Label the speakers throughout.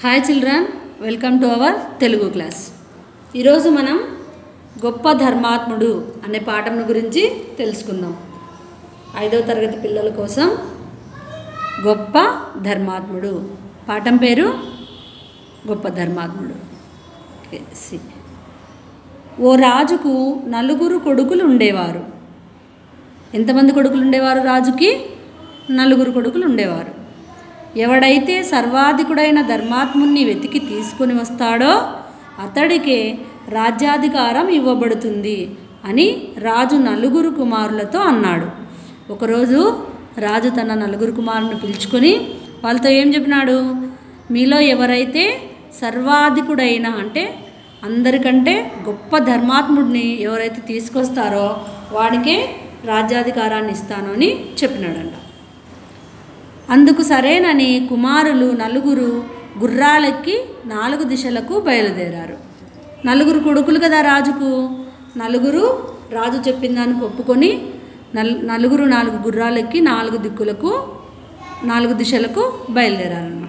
Speaker 1: Hi children welcome to our Telugu class ఈరోజు మనం గొప్ప ధర్మాత్ముడు అనే పాఠం గురించి తెలుసుకుందాం ఐదవ తరగతి పిల్లల కోసం గొప్ప ధర్మాత్ముడు పాఠం పేరు గొప్ప ధర్మాత్ముడు ఓకే, సి. ఓ రాజుకు నలుగురు కొడుకులు ఉండేవారు ఎంతమంది కొడుకులు ఉండేవారు రాజుకి నలుగురు కొడుకులు ఉండేవారు ఎవడైతే సర్వాధికుడైన ధర్మాత్ముని వెతికి తీసుకొని వస్తాడో అతడికే రాజ్యాధికారం ఇవ్వబడుతుంది అని రాజు నలుగురు కుమారులతో అన్నాడు ఒకరోజు రాజు తన నలుగురు కుమారులను పిలుచుకొని వాళ్ళతో ఏం చెప్పినాడు మీలో ఎవరైతే సర్వాధికుడైన అంటే అందరికంటే గొప్ప ధర్మాత్ముడిని ఎవరైతే తీసుకొస్తారో వాడికే రాజ్యాధికారాన్ని ఇస్తాను అని చెప్పినాడంట అందుకు సరేనని కుమారులు నలుగురు గుర్రాలెక్కి నాలుగు దిశలకు బయలుదేరారు నలుగురు కొడుకులు కదా రాజుకు నలుగురు రాజు చెప్పిన దానికి ఒప్పుకొని నల్ నలుగురు నాలుగు గుర్రాలెక్కి నాలుగు దిక్కులకు నాలుగు దిశలకు బయలుదేరారన్నమాట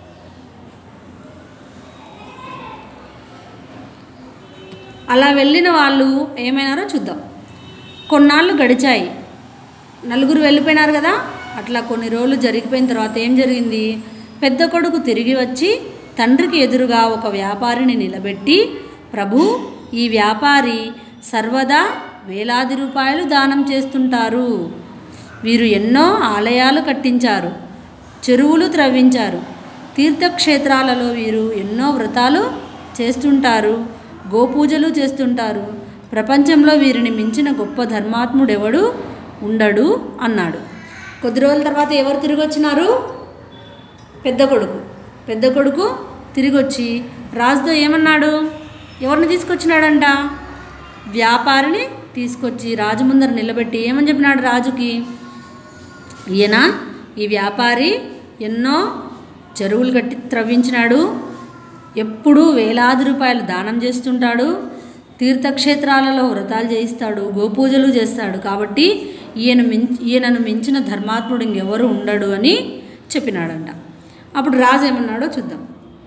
Speaker 1: అలా వెళ్ళిన వాళ్ళు ఏమైనారో చూద్దాం కొన్నాళ్ళు గడిచాయి నలుగురు వెళ్ళిపోయినారు కదా అట్లా కొన్ని రోజులు జరిగిపోయిన తర్వాత ఏం జరిగింది పెద్ద కొడుకు తిరిగి వచ్చి తండ్రికి ఎదురుగా ఒక వ్యాపారిని నిలబెట్టి ప్రభు ఈ వ్యాపారి సర్వదా వేలాది రూపాయలు దానం చేస్తుంటారు వీరు ఎన్నో ఆలయాలు కట్టించారు చెరువులు త్రవ్వించారు తీర్థక్షేత్రాలలో వీరు ఎన్నో వ్రతాలు చేస్తుంటారు గోపూజలు చేస్తుంటారు ప్రపంచంలో వీరిని మించిన గొప్ప ధర్మాత్ముడెవడు ఉండడు అన్నాడు కొద్ది రోజుల తర్వాత ఎవరు తిరిగి వచ్చినారు పెద్ద కొడుకు పెద్ద కొడుకు తిరిగి వచ్చి రాజుతో ఏమన్నాడు ఎవరిని తీసుకొచ్చినాడంట వ్యాపారిని తీసుకొచ్చి రాజు ముందర నిలబెట్టి ఏమని చెప్పినాడు రాజుకి ఈయన ఈ వ్యాపారి ఎన్నో చెరువులు కట్టి త్రవ్వించినాడు ఎప్పుడూ వేలాది రూపాయలు దానం చేస్తుంటాడు తీర్థక్షేత్రాలలో వ్రతాలు చేయిస్తాడు గోపూజలు చేస్తాడు కాబట్టి ఈయన మిం ఈయనను మించిన ధర్మాత్ముడు ఇంకెవరు ఉండడు అని చెప్పినాడంట అప్పుడు రాజు ఏమన్నాడో చూద్దాం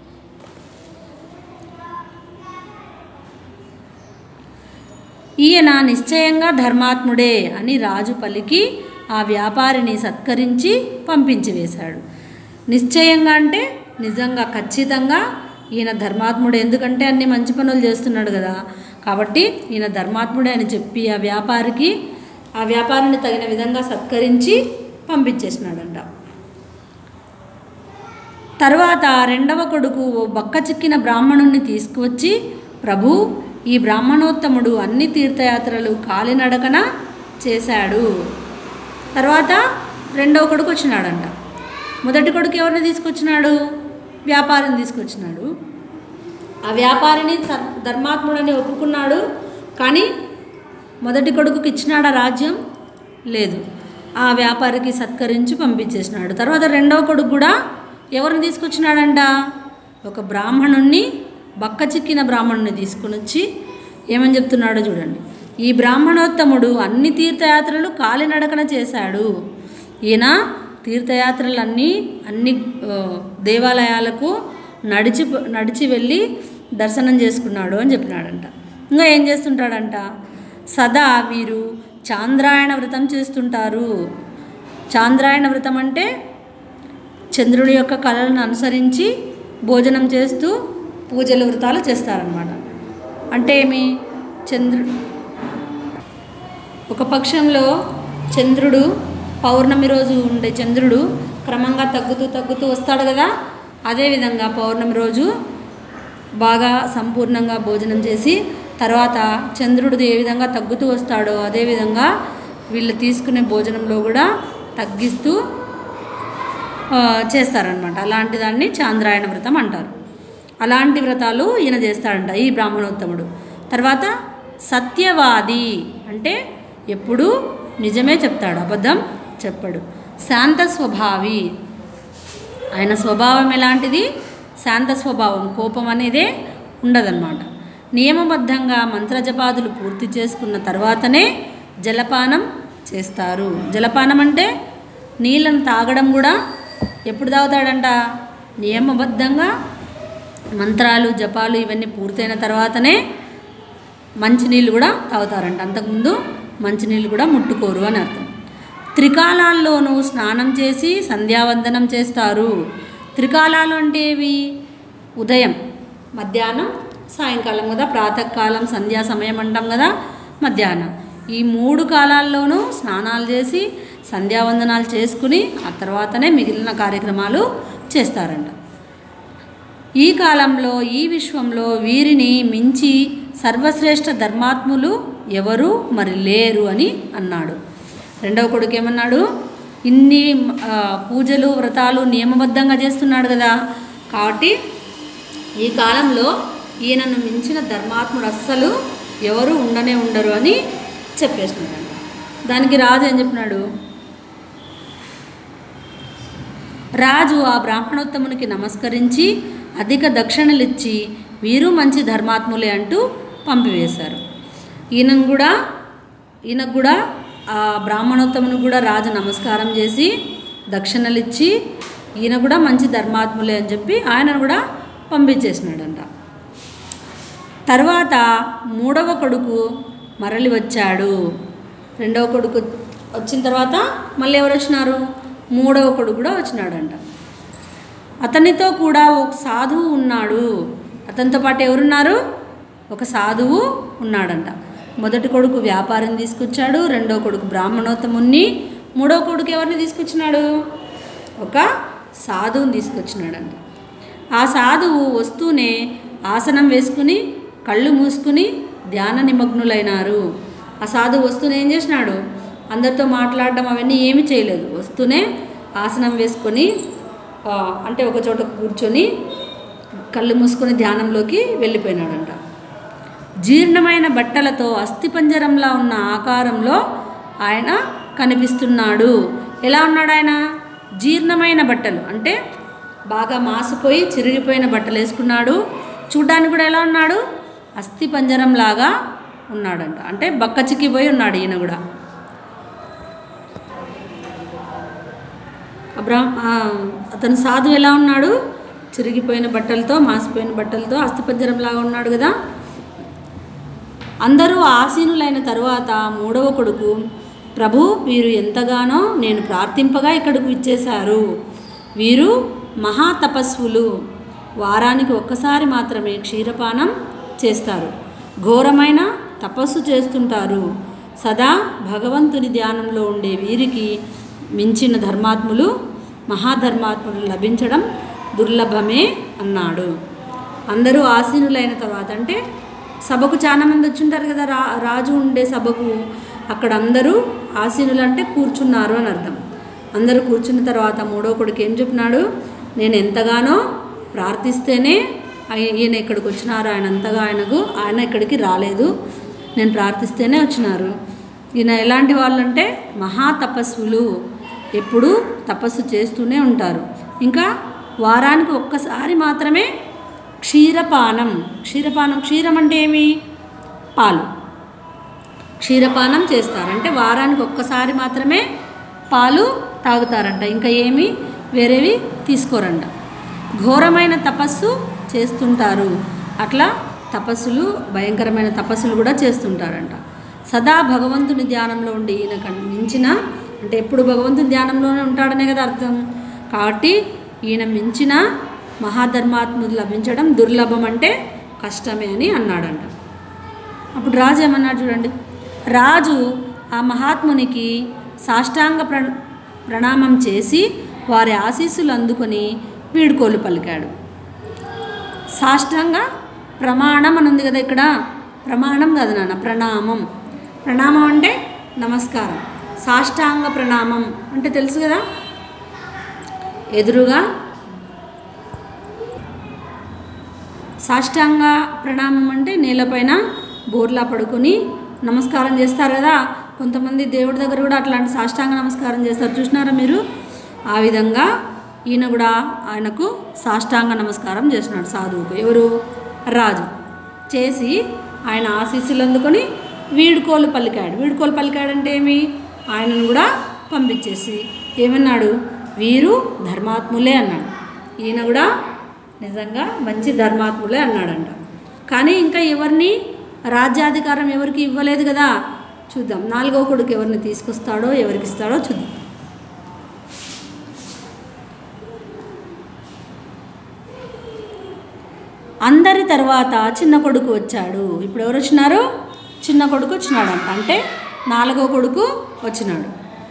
Speaker 1: ఈయన నిశ్చయంగా ధర్మాత్ముడే అని రాజు పలికి ఆ వ్యాపారిని సత్కరించి పంపించి వేశాడు నిశ్చయంగా అంటే నిజంగా ఖచ్చితంగా ఈయన ధర్మాత్ముడు ఎందుకంటే అన్ని మంచి పనులు చేస్తున్నాడు కదా కాబట్టి ఈయన ధర్మాత్ముడే అని చెప్పి ఆ వ్యాపారికి ఆ వ్యాపారిని తగిన విధంగా సత్కరించి పంపించేసినాడంట తర్వాత రెండవ కొడుకు ఓ బక్క చిక్కిన బ్రాహ్మణుణ్ణి తీసుకువచ్చి ప్రభు ఈ బ్రాహ్మణోత్తముడు అన్ని తీర్థయాత్రలు కాలినడకన చేశాడు తర్వాత రెండవ కొడుకు వచ్చినాడంట మొదటి కొడుకు ఎవరిని తీసుకొచ్చినాడు వ్యాపారిని తీసుకొచ్చినాడు ఆ వ్యాపారిని సర్- ధర్మాత్ముడని ఒప్పుకున్నాడు కానీ మొదటి కొడుకుకి ఇచ్చినాడా రాజ్యం లేదు ఆ వ్యాపారికి సత్కరించి పంపించేసినాడు తర్వాత రెండవ కొడుకు కూడా ఎవరిని తీసుకొచ్చినాడంట ఒక బ్రాహ్మణుణ్ణి బక్క చిక్కిన బ్రాహ్మణుని తీసుకుని వచ్చి ఏమని చెప్తున్నాడో చూడండి ఈ బ్రాహ్మణోత్తముడు అన్ని తీర్థయాత్రలు కాలినడకన చేశాడు ఈయన తీర్థయాత్రలన్నీ అన్ని ఆ, దేవాలయాలకు నడిచి నడిచి వెళ్ళి దర్శనం చేసుకున్నాడు అని చెప్పినాడంట ఇంకా ఏం చేస్తుంటాడంట సదా వీరు చాంద్రాయణ వ్రతం చేస్తుంటారు చాంద్రాయణ వ్రతం అంటే చంద్రుడి యొక్క కళలను అనుసరించి భోజనం చేస్తూ పూజలు వ్రతాలు చేస్తారనమాట అంటే ఏమి చంద్రుడు ఒక పక్షంలో చంద్రుడు పౌర్ణమి రోజు ఉండే చంద్రుడు క్రమంగా తగ్గుతూ తగ్గుతూ వస్తాడు కదా అదేవిధంగా పౌర్ణమి రోజు బాగా సంపూర్ణంగా భోజనం చేసి తర్వాత చంద్రుడు ఏ విధంగా తగ్గుతూ వస్తాడో అదేవిధంగా వీళ్ళు తీసుకునే భోజనంలో కూడా తగ్గిస్తూ ఆ, చేస్తారనమాట అలాంటి దాన్ని చాంద్రాయణ వ్రతం అంటారు అలాంటి వ్రతాలు ఈయన చేస్తాడంట ఈ బ్రాహ్మణోత్తముడు తర్వాత సత్యవాది అంటే ఎప్పుడూ నిజమే చెప్తాడు అబద్ధం చెప్పడు శాంత స్వభావి ఆయన స్వభావం ఎలాంటిది శాంత స్వభావం కోపం అనేదే ఉండదన్నమాట నియమబద్ధంగా మంత్రజపాదులు పూర్తి చేసుకున్న తర్వాతనే జలపానం చేస్తారు జలపానం అంటే నీళ్ళను తాగడం కూడా ఎప్పుడు తాగుతాడంట నియమబద్ధంగా మంత్రాలు జపాలు ఇవన్నీ పూర్తయిన తర్వాతనే మంచినీళ్ళు కూడా తాగుతారంట అంతకుముందు మంచినీళ్ళు కూడా ముట్టుకోరు అని అర్థం త్రికాలాల్లోనూ స్నానం చేసి సంధ్యావందనం చేస్తారు త్రికాలాలు అంటే ఏవి ఉదయం మధ్యాహ్నం సాయంకాలం కదా ప్రాతకాలం సంధ్యా సమయం అంటాం కదా మధ్యాహ్నం ఈ మూడు కాలాల్లోనూ స్నానాలు చేసి సంధ్యావందనాలు చేసుకుని ఆ తర్వాతనే మిగిలిన కార్యక్రమాలు చేస్తారంట ఈ కాలంలో ఈ విశ్వంలో వీరిని మించి సర్వశ్రేష్ఠ ధర్మాత్ములు ఎవరు మరి లేరు అని అన్నాడు రెండవ కొడుకు ఏమన్నాడు ఇన్ని ఆ, పూజలు వ్రతాలు నియమబద్ధంగా చేస్తున్నాడు కదా కాబట్టి ఈ కాలంలో ఈయనను మించిన ధర్మాత్ముడు అస్సలు ఎవరు ఉండనే ఉండరు అని చెప్పేసినాడంట దానికి రాజు ఏం చెప్పినాడు రాజు ఆ బ్రాహ్మణోత్తమునికి నమస్కరించి అధిక దక్షిణలిచ్చి వీరు మంచి ధర్మాత్ములే అంటూ పంపివేశారు ఈయనను కూడా ఈయనకు కూడా ఆ బ్రాహ్మణోత్తమునికి కూడా రాజు నమస్కారం చేసి దక్షిణలిచ్చి ఈయన కూడా మంచి ధర్మాత్ములే అని చెప్పి ఆయనను కూడా పంపించేసినాడంట తర్వాత మూడవ కొడుకు మరలి వచ్చాడు రెండవ కొడుకు వచ్చిన తర్వాత మళ్ళీ ఎవరు వచ్చినారు మూడవ కొడుకు కూడా వచ్చినాడంట అతనితో కూడా ఒక సాధువు ఉన్నాడు అతనితో పాటు ఎవరున్నారు ఒక సాధువు ఉన్నాడంట మొదటి కొడుకు వ్యాపారం తీసుకొచ్చాడు రెండో కొడుకు బ్రాహ్మణోత్తముని మూడో కొడుకు ఎవరిని తీసుకొచ్చినాడు ఒక సాధువుని తీసుకొచ్చినాడంట ఆ సాధువు వస్తూనే ఆసనం వేసుకుని కళ్ళు మూసుకుని ధ్యాన నిమగ్నులైనారు ఆ సాధువు వస్తూనే ఏం చేసినాడు అందరితో మాట్లాడడం అవన్నీ ఏమీ చేయలేదు వస్తూనే ఆసనం వేసుకొని ఆ, అంటే ఒక చోట కూర్చొని కళ్ళు మూసుకొని ధ్యానంలోకి వెళ్ళిపోయినాడంట జీర్ణమైన బట్టలతో అస్థిపంజరంలా ఉన్న ఆకారంలో ఆయన కనిపిస్తున్నాడు ఎలా ఉన్నాడు ఆయన జీర్ణమైన బట్టలు అంటే బాగా మాసిపోయి చిరిగిపోయిన బట్టలు వేసుకున్నాడు చూడ్డానికి కూడా ఎలా ఉన్నాడు అస్థిపంజరంలాగా ఉన్నాడంట అంటే బక్క చిక్కిపోయి ఉన్నాడు ఈయన కూడా అబ్రా ఆ, అతను సాధు ఎలా ఉన్నాడు చిరిగిపోయిన బట్టలతో మాసిపోయిన బట్టలతో అస్థిపంజరంలాగా ఉన్నాడు కదా అందరూ ఆసీనులైన తరువాత మూడవ కొడుకు ప్రభు వీరు ఎంతగానో నేను ప్రార్థింపగా ఇక్కడకు ఇచ్చేశారు వీరు మహా తపస్వులు వారానికి ఒక్కసారి మాత్రమే క్షీరపానం చేస్తారు ఘోరమైన తపస్సు చేస్తుంటారు సదా భగవంతుని ధ్యానంలో ఉండే వీరికి మించిన ధర్మాత్ములు మహాధర్మాత్ములు లభించడం దుర్లభమే అన్నాడు అందరూ ఆసీనులైన తర్వాత అంటే సభకు చాలా మంది వచ్చింటారు కదా రా రాజు ఉండే సభకు అక్కడ అందరూ ఆసీనులు అంటే కూర్చున్నారు అని అర్థం అందరూ కూర్చున్న తర్వాత మూడో కొడుకు ఏం చెప్పినాడు నేను ఎంతగానో ప్రార్థిస్తేనే ఆయ- ఈయన ఇక్కడికి వచ్చినారు ఆయన అంతగా ఆయనకు ఆయన ఇక్కడికి రాలేదు నేను ప్రార్థిస్తేనే వచ్చినారు ఈయన ఎలాంటి వాళ్ళంటే మహా తపస్సులు ఎప్పుడూ తపస్సు చేస్తూనే ఉంటారు ఇంకా వారానికి ఒక్కసారి మాత్రమే క్షీరపానం క్షీరపానం క్షీరం అంటే ఏమి పాలు క్షీరపానం చేస్తారు అంటే వారానికి ఒక్కసారి మాత్రమే పాలు తాగుతారంట ఇంకా ఏమి వేరేవి తీసుకోరంట ఘోరమైన తపస్సు చేస్తుంటారు అట్లా తపస్సులు భయంకరమైన తపస్సులు కూడా చేస్తుంటారంట సదా భగవంతుని ధ్యానంలో ఉండి ఈయన కన్- మించిన అంటే ఎప్పుడు భగవంతుని ధ్యానంలోనే ఉంటాడనే కదా అర్థం కాబట్టి ఈయన మించిన మహాధర్మాత్ములు లభించడం దుర్లభం అంటే కష్టమే అని అన్నాడంట అప్పుడు రాజు ఏమన్నాడు చూడండి రాజు ఆ మహాత్మునికి సాష్టాంగ ప్ర ప్రణామం చేసి వారి ఆశీస్సులు అందుకొని వీడుకోలు పలికాడు సాష్టాంగ ప్రమాణం అని ఉంది కదా ఇక్కడ ప్రమాణం కదా నాన్న ప్రణామం ప్రణామం అంటే నమస్కారం సాష్టాంగ ప్రణామం అంటే తెలుసు కదా ఎదురుగా సాష్టాంగ ప్రణామం అంటే నేలపైన బోర్లా పడుకొని నమస్కారం చేస్తారు కదా కొంతమంది దేవుడి దగ్గర కూడా అట్లాంటి సాష్టాంగ నమస్కారం చేస్తారు చూసినారా మీరు ఆ విధంగా ఈయన కూడా ఆయనకు సాష్టాంగ నమస్కారం చేస్తున్నాడు సాధువుకు ఎవరు రాజు చేసి ఆయన ఆశీస్సులు అందుకొని వీడుకోలు పలికాడు వీడుకోలు పలికాడంటే ఏమి ఆయనను కూడా పంపించేసి ఏమన్నాడు వీరు ధర్మాత్ములే అన్నాడు ఈయన కూడా నిజంగా మంచి ధర్మాత్ములే అన్నాడంట కానీ ఇంకా ఎవరిని రాజ్యాధికారం ఎవరికి ఇవ్వలేదు కదా చూద్దాం నాలుగో కొడుకు ఎవరిని తీసుకొస్తాడో ఎవరికి ఇస్తాడో చూద్దాం అందరి తర్వాత చిన్న కొడుకు వచ్చాడు ఇప్పుడు ఎవరు వచ్చినారు చిన్న కొడుకు వచ్చినాడంట అంటే నాలుగో కొడుకు వచ్చినాడు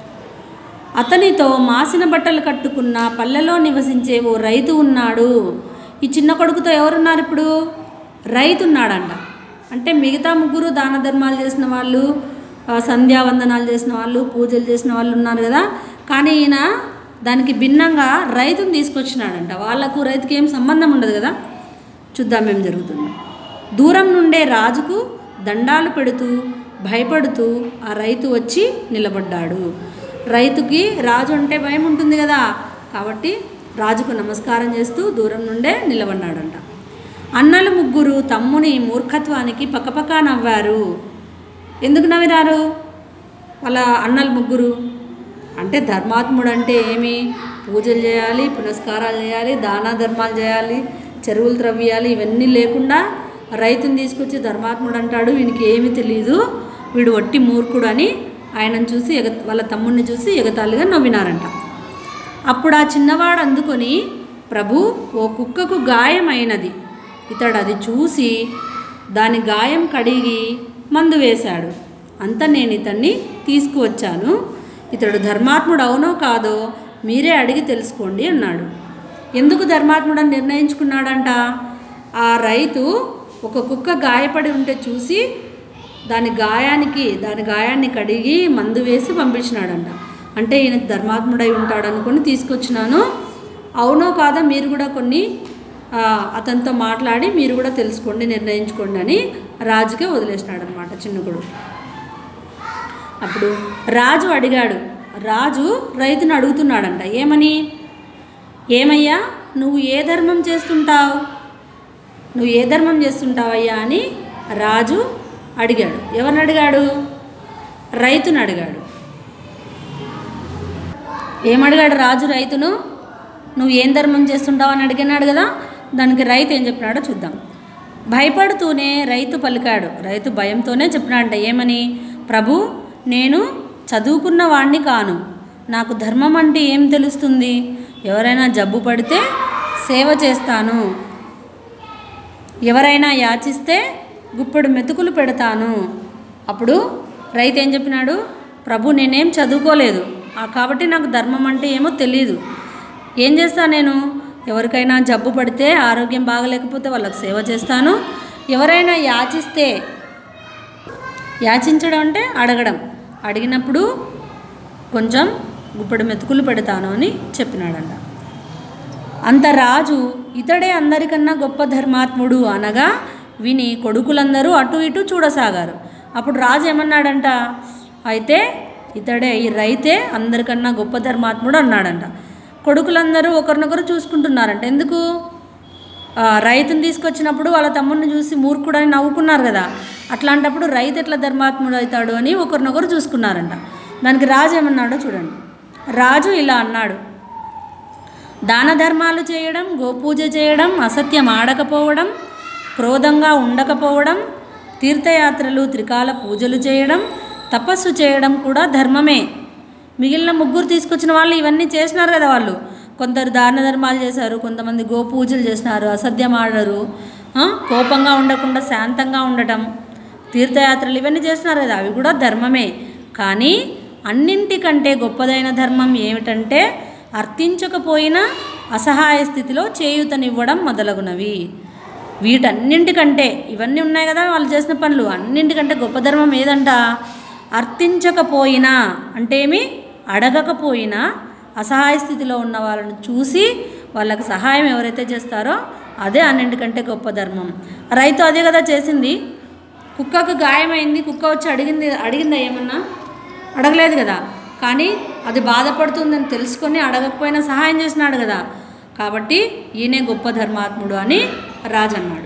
Speaker 1: అతనితో మాసిన బట్టలు కట్టుకున్న పల్లెలో నివసించే ఓ రైతు ఉన్నాడు ఈ చిన్న కొడుకుతో ఎవరున్నారు ఇప్పుడు రైతు ఉన్నాడంట అంటే మిగతా ముగ్గురు దాన ధర్మాలు చేసిన వాళ్ళు ఆ, సంధ్యావందనాలు చేసిన వాళ్ళు పూజలు చేసిన వాళ్ళు ఉన్నారు కదా కానీ ఈయన దానికి భిన్నంగా రైతుని తీసుకొచ్చినాడంట వాళ్ళకు రైతుకి ఏం సంబంధం ఉండదు కదా చూద్దాం ఏం జరుగుతుందో దూరం నుండే రాజుకు దండాలు పెడుతూ భయపడుతూ ఆ రైతు వచ్చి నిలబడ్డాడు రైతుకి రాజు అంటే భయం ఉంటుంది కదా కాబట్టి రాజుకు నమస్కారం చేస్తూ దూరం నుండే నిలబడ్డాడంట అన్నలు ముగ్గురు తమ్ముని మూర్ఖత్వానికి పక్కపక్క నవ్వారు ఎందుకు నవ్విరారు వాళ్ళ అన్నలు ముగ్గురు అంటే ధర్మాత్ముడు అంటే ఏమి పూజలు చేయాలి పునస్కారాలు చేయాలి దాన ధర్మాలు చేయాలి చెరువులు త్రవ్వియాలి ఇవన్నీ లేకుండా రైతుని తీసుకొచ్చి ధర్మాత్ముడు అంటాడు వీనికి ఏమీ తెలియదు వీడు ఒట్టి మూర్ఖుడు అని ఆయనను చూసి ఎగ వాళ్ళ తమ్ముడిని చూసి ఎగతాళిగా నవ్వినారంట అప్పుడు ఆ చిన్నవాడు అందుకొని ప్రభు ఓ కుక్కకు గాయమైనది ఇతడు అది చూసి దాని గాయం కడిగి మందు వేశాడు అంత నేను ఇతన్ని తీసుకువచ్చాను ఇతడు ధర్మాత్ముడు అవునో కాదో మీరే అడిగి తెలుసుకోండి అన్నాడు ఎందుకు ధర్మాత్ముడని నిర్ణయించుకున్నాడంట ఆ రైతు ఒక కుక్క గాయపడి ఉంటే చూసి దాని గాయానికి దాని గాయాన్ని కడిగి మందు వేసి పంపించినాడంట అంటే ఈయన ధర్మాత్ముడై ఉంటాడు అనుకొని తీసుకొచ్చినాను అవునో కాదో మీరు కూడా కొన్ని ఆ, అతనితో మాట్లాడి మీరు కూడా తెలుసుకోండి నిర్ణయించుకోండి అని రాజుకే వదిలేసినాడు అనమాట చిన్నకుడు అప్పుడు రాజు అడిగాడు రాజు రైతుని అడుగుతున్నాడంట ఏమని ఏమయ్యా నువ్వు ఏ ధర్మం చేస్తుంటావు నువ్వు ఏ ధర్మం చేస్తుంటావయ్యా అని రాజు అడిగాడు ఎవరిని అడిగాడు రైతుని అడిగాడు ఏమడిగాడు రాజు రైతును నువ్వు ఏం ధర్మం చేస్తుంటావు అని అడిగినాడు కదా దానికి రైతు ఏం చెప్పినాడో చూద్దాం భయపడుతూనే రైతు పలికాడు రైతు భయంతోనే చెప్పినాడంట ఏమని ప్రభు నేను చదువుకున్న వాణ్ణి కాను నాకు ధర్మం అంటే ఏం తెలుస్తుంది ఎవరైనా జబ్బు పడితే సేవ చేస్తాను ఎవరైనా యాచిస్తే గుప్పెడు మెతుకులు పెడతాను అప్పుడు రైతు ఏం చెప్పినాడు ప్రభు నేనేం చదువుకోలేదు ఆ కాబట్టి నాకు ధర్మం అంటే ఏమో తెలియదు ఏం చేస్తా నేను ఎవరికైనా జబ్బు పడితే ఆరోగ్యం బాగలేకపోతే వాళ్ళకి సేవ చేస్తాను ఎవరైనా యాచిస్తే యాచించడం అంటే అడగడం అడిగినప్పుడు కొంచెం గుప్పెడు మెతుకులు పెడతాను అని చెప్పినాడంట అంత రాజు ఇతడే అందరికన్నా గొప్ప ధర్మాత్ముడు అనగా విని కొడుకులందరూ అటు ఇటు చూడసాగారు అప్పుడు రాజు ఏమన్నాడంట అయితే ఇతడే ఈ రైతే అందరికన్నా గొప్ప ధర్మాత్ముడు అన్నాడంట కొడుకులందరూ ఒకరినొకరు చూసుకుంటున్నారంట ఎందుకు ఆ, రైతుని తీసుకొచ్చినప్పుడు వాళ్ళ తమ్ముడిని చూసి మూర్ఖుడని నవ్వుకున్నారు కదా అట్లాంటప్పుడు రైతు ఎట్లా ధర్మాత్ముడు అవుతాడు అని ఒకరినొకరు చూసుకున్నారంట దానికి రాజు ఏమన్నాడో చూడండి రాజు ఇలా అన్నాడు దాన ధర్మాలు చేయడం గోపూజ చేయడం అసత్యం ఆడకపోవడం క్రోధంగా ఉండకపోవడం తీర్థయాత్రలు త్రికాల పూజలు చేయడం తపస్సు చేయడం కూడా ధర్మమే మిగిలిన ముగ్గురు తీసుకొచ్చిన వాళ్ళు ఇవన్నీ చేసినారు కదా వాళ్ళు కొందరు దాన ధర్మాలు చేశారు కొంతమంది గోపూజలు చేసినారు అసత్యం ఆడరు ఆ, కోపంగా ఉండకుండా శాంతంగా ఉండటం తీర్థయాత్రలు ఇవన్నీ చేస్తున్నారు కదా అవి కూడా ధర్మమే కానీ అన్నింటికంటే గొప్పదైన ధర్మం ఏమిటంటే అర్థించకపోయినా అసహాయ స్థితిలో చేయూతనివ్వడం మొదలగునవి వీటన్నింటికంటే ఇవన్నీ ఉన్నాయి కదా వాళ్ళు చేసిన పనులు అన్నింటికంటే గొప్ప ధర్మం ఏదంట అర్థించకపోయినా అంటే ఏమి అడగకపోయినా అసహాయ స్థితిలో ఉన్న వాళ్ళని చూసి వాళ్ళకి సహాయం ఎవరైతే చేస్తారో అదే అన్నింటికంటే గొప్ప ధర్మం రైతు అదే కదా చేసింది కుక్కకు గాయమైంది కుక్క వచ్చి అడిగింది అడిగిందా ఏమన్నా అడగలేదు కదా కానీ అది బాధపడుతుందని తెలుసుకొని అడగకపోయినా సహాయం చేసినాడు కదా కాబట్టి ఈయనే గొప్ప ధర్మాత్ముడు అని రాజు అన్నాడు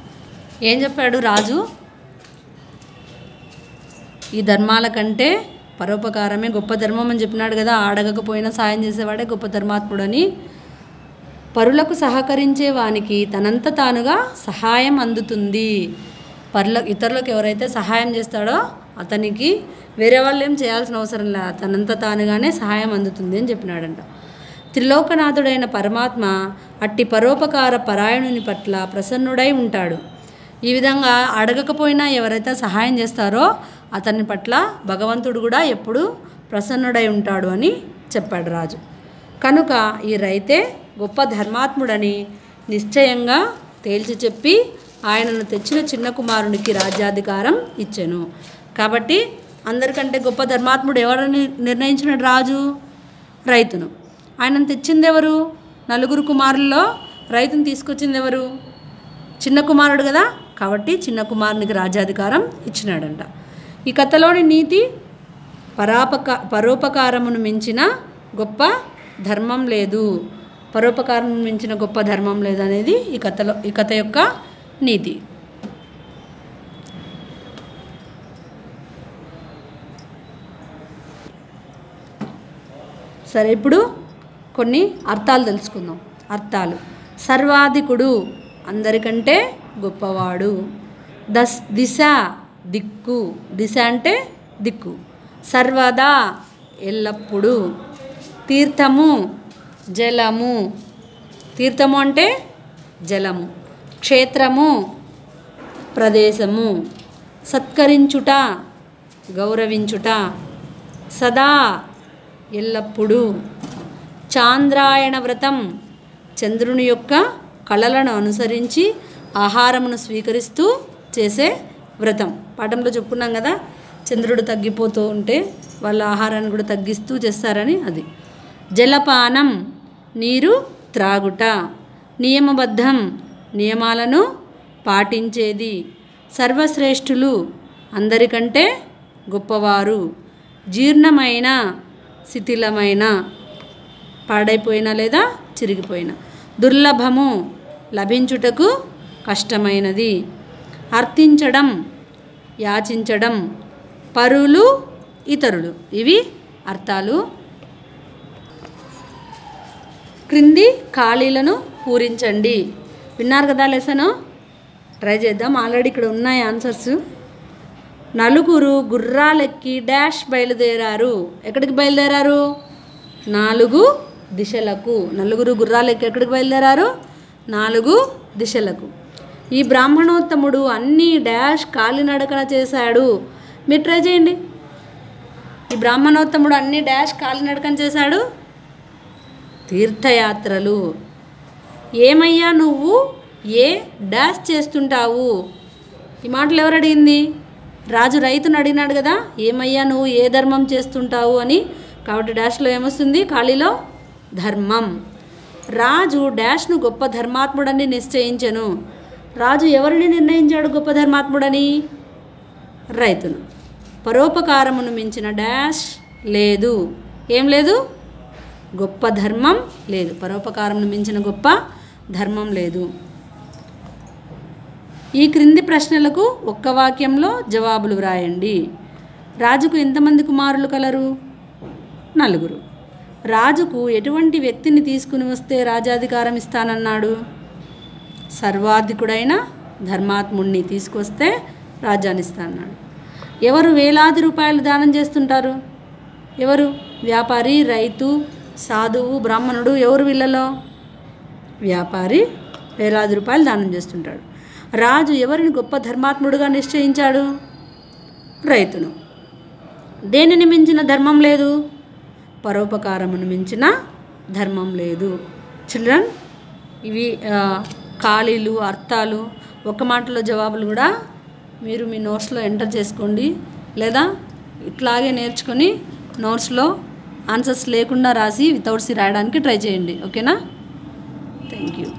Speaker 1: ఏం చెప్పాడు రాజు ఈ ధర్మాల కంటే పరోపకారమే గొప్ప ధర్మం అని చెప్పినాడు కదా అడగకపోయినా సాయం చేసేవాడే గొప్ప ధర్మాత్ముడని పరులకు సహకరించే వానికి తనంత తానుగా సహాయం అందుతుంది పరుల ఇతరులకు ఎవరైతే సహాయం చేస్తాడో అతనికి వేరే వాళ్ళు ఏం చేయాల్సిన అవసరం లేదు తనంత తానుగానే సహాయం అందుతుంది అని చెప్పినాడంట త్రిలోకనాథుడైన పరమాత్మ అట్టి పరోపకార పరాయణుని పట్ల ప్రసన్నుడై ఉంటాడు ఈ విధంగా అడగకపోయినా ఎవరైతే సహాయం చేస్తారో అతని పట్ల భగవంతుడు కూడా ఎప్పుడు ప్రసన్నుడై ఉంటాడు అని చెప్పాడు రాజు కనుక ఈ రైతే గొప్ప ధర్మాత్ముడని నిశ్చయంగా తేల్చి చెప్పి ఆయనను తెచ్చిన చిన్న కుమారునికి రాజ్యాధికారం ఇచ్చెను కాబట్టి అందరికంటే గొప్ప ధర్మాత్ముడు ఎవరని నిర్ణయించిన రాజు రైతును ఆయనను తెచ్చింది ఎవరు నలుగురు కుమారుల్లో రైతును తీసుకొచ్చింది ఎవరు చిన్న కుమారుడు కదా కాబట్టి చిన్న కుమారునికి రాజ్యాధికారం ఇచ్చినాడంట ఈ కథలోని నీతి పరాపక పరోపకారమును మించిన గొప్ప ధర్మం లేదు పరోపకారం మించిన గొప్ప ధర్మం లేదు అనేది ఈ కథలో ఈ కథ యొక్క నీతి సరే ఇప్పుడు కొన్ని అర్థాలు తెలుసుకుందాం అర్థాలు సర్వాధికుడు అందరికంటే గొప్పవాడు దస్ దిశ దిక్కు దిశ అంటే దిక్కు సర్వదా ఎల్లప్పుడూ తీర్థము జలము తీర్థము అంటే జలము క్షేత్రము ప్రదేశము సత్కరించుట గౌరవించుట సదా ఎల్లప్పుడూ చాంద్రాయణ వ్రతం చంద్రుని యొక్క కళలను అనుసరించి ఆహారమును స్వీకరిస్తూ చేసే వ్రతం పాఠంలో చెప్పుకున్నాం కదా చంద్రుడు తగ్గిపోతూ ఉంటే వాళ్ళ ఆహారాన్ని కూడా తగ్గిస్తూ చేస్తారని అది జలపానం నీరు త్రాగుట నియమబద్ధం నియమాలను పాటించేది సర్వశ్రేష్ఠులు అందరికంటే గొప్పవారు జీర్ణమైన శిథిలమైన పాడైపోయిన లేదా చిరిగిపోయిన దుర్లభము లభించుటకు కష్టమైనది అర్థించడం యాచించడం పరులు ఇతరులు ఇవి అర్థాలు క్రింది ఖాళీలను పూరించండి విన్నారు కదా లెసను ట్రై చేద్దాం ఆల్రెడీ ఇక్కడ ఉన్నాయి ఆన్సర్స్ నలుగురు గుర్రాలెక్కి డాష్ బయలుదేరారు ఎక్కడికి బయలుదేరారు నాలుగు దిశలకు నలుగురు గుర్రాలెక్కి ఎక్కడికి బయలుదేరారు నాలుగు దిశలకు ఈ బ్రాహ్మణోత్తముడు అన్ని డాష్ కాలినడకన చేశాడు మీరు ట్రై చేయండి ఈ బ్రాహ్మణోత్తముడు అన్ని డాష్ కాలినడకన చేశాడు తీర్థయాత్రలు ఏమయ్యా నువ్వు ఏ డాష్ చేస్తుంటావు ఈ మాటలు ఎవరు అడిగింది రాజు రైతును అడిగినాడు కదా ఏమయ్యా నువ్వు ఏ ధర్మం చేస్తుంటావు అని కాబట్టి డాష్లో ఏమొస్తుంది ఖాళీలో ధర్మం రాజు డాష్ను గొప్ప ధర్మాత్ముడని నిశ్చయించెను రాజు ఎవరిని నిర్ణయించాడు గొప్ప ధర్మాత్ముడని రైతును పరోపకారమును మించిన డాష్ లేదు ఏం లేదు గొప్ప ధర్మం లేదు పరోపకారంను మించిన గొప్ప ధర్మం లేదు ఈ క్రింది ప్రశ్నలకు ఒక్క వాక్యంలో జవాబులు వ్రాయండి రాజుకు ఎంతమంది కుమారులు కలరు నలుగురు రాజుకు ఎటువంటి వ్యక్తిని తీసుకుని వస్తే రాజాధికారం ఇస్తానన్నాడు సర్వాధికుడైన ధర్మాత్ముడిని తీసుకొస్తే రాజ్యాన్ని ఇస్తా అన్నాడు ఎవరు వేలాది రూపాయలు దానం చేస్తుంటారు ఎవరు వ్యాపారి రైతు సాధువు బ్రాహ్మణుడు ఎవరు వీళ్ళలో వ్యాపారి వేలాది రూపాయలు దానం చేస్తుంటాడు రాజు ఎవరిని గొప్ప ధర్మాత్ముడుగా నిశ్చయించాడు రైతును దేనిని మించిన ధర్మం లేదు పరోపకారమును మించిన ధర్మం లేదు చిల్డ్రన్ ఇవి ఆ, ఖాళీలు అర్థాలు ఒక మాటలో జవాబులు కూడా మీరు మీ నోట్స్లో ఎంటర్ చేసుకోండి లేదా ఇట్లాగే నేర్చుకొని నోట్స్లో ఆన్సర్స్ లేకుండా రాసి వితౌట్ సి రాయడానికి ట్రై చేయండి ఓకేనా థ్యాంక్ యూ